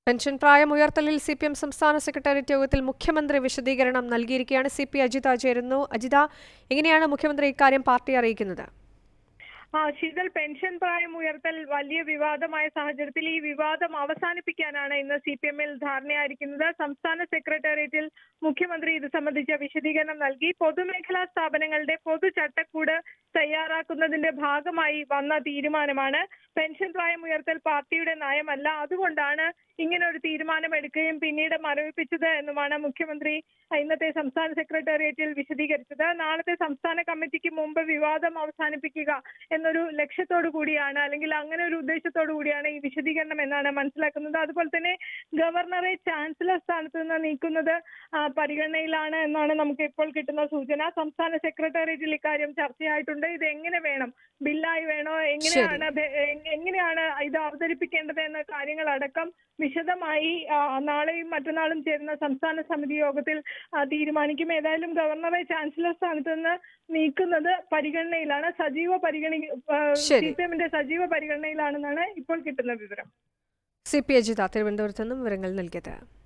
Pension പ്രായം ഉയർത്തലിൽ C P M സംസ്ഥാന സെക്രട്ടേറിയറ്റ് യോഗത്തിൽ മുഖ്യമന്ത്രി വിശദീകരണം നൽകിയിരിക്കുകയാണ് സി പി അജിത ചേരുന്നു അജിത എങ്ങനെയാണ് മുഖ്യമന്ത്രി ഇക്കാര്യം പാർട്ടി അറിയിക്കുന്നത് ആ ശീതൽ പെൻഷൻ പ്രായം ഉയർത്തൽ വലിയ വിവാദമായ സാഹചര്യത്തിൽ ഈ വിവാദം അവസാനിപ്പിക്കാനാണ് ഇന്ന് സി പി എമ്മിൽ ധാരണയായിരിക്കുന്നത് സംസ്ഥാന സെക്രട്ടേറിയറ്റിൽ മുഖ്യമന്ത്രി ഇത് സംബന്ധിച്ച വിശദീകരണം നൽകി പൊതുമേഖലാ സ്ഥാപനങ്ങളുടെ പൊതു ചട്ടക്കൂട് തയ്യാറാക്കുന്നതിന്റെ ഭാഗമായി വന്ന തീരുമാനമാണ് പെൻഷൻ പ്രായം ഉയർത്തൽ പാർട്ടിയുടെ നയമല്ല അതുകൊണ്ടാണ് ഇങ്ങനെ ഒരു തീരുമാനം എടുക്കുകയും പിന്നീട് മരവിപ്പിച്ചത് എന്നുമാണ് മുഖ്യമന്ത്രി ഇന്നത്തെ സംസ്ഥാന സെക്രട്ടേറിയറ്റിൽ വിശദീകരിച്ചത് നാളത്തെ സംസ്ഥാന കമ്മിറ്റിക്ക് മുമ്പ് വിവാദം അവസാനിപ്പിക്കുക എന്നൊരു ലക്ഷ്യത്തോടു കൂടിയാണ് അല്ലെങ്കിൽ അങ്ങനെ ഒരു ഉദ്ദേശത്തോടു കൂടിയാണ് ഈ വിശദീകരണം എന്നാണ് മനസ്സിലാക്കുന്നത് അതുപോലെ തന്നെ ഗവർണറെ ചാൻസലർ സ്ഥാനത്ത് നിന്ന് നീക്കുന്നത് ആ, പരിഗണനയിലാണ് എന്നാണ് നമുക്ക് ഇപ്പോൾ കിട്ടുന്ന സൂചന സംസ്ഥാന സെക്രട്ടേറിയറ്റിൽ ഇക്കാര്യം ചർച്ചയായിട്ടുണ്ട് ഇത് എങ്ങനെ വേണം ബില്ലായി വേണോ എങ്ങനെയാണ് ഭേ- എ- എങ്ങനെയാണ് ഇത് അവതരിപ്പിക്കേണ്ടത് എന്ന കാര്യങ്ങളടക്കം വിശദമായി ആ, നാളെയും മറ്റന്നാളും ചേരുന്ന സംസ്ഥാന സമിതി യോഗത്തിൽ ആ, തീരുമാനിക്കും ഏതായാലും ഗവർണറെ ചാൻസലർ സ്ഥാനത്ത് നിന്ന് നീക്കുന്നത് പരിഗണനയിലാണ് സജീവ പരിഗണന ശരി. സി പി എമ്മിന്റെ സജീവ പരിഗണനയിലാണെന്നാണ് ഇപ്പോൾ കിട്ടുന്ന വിവരം സി പി അജിത തിരുവനന്തപുരത്ത് നിന്നും വിവരങ്ങൾ നൽകിയത്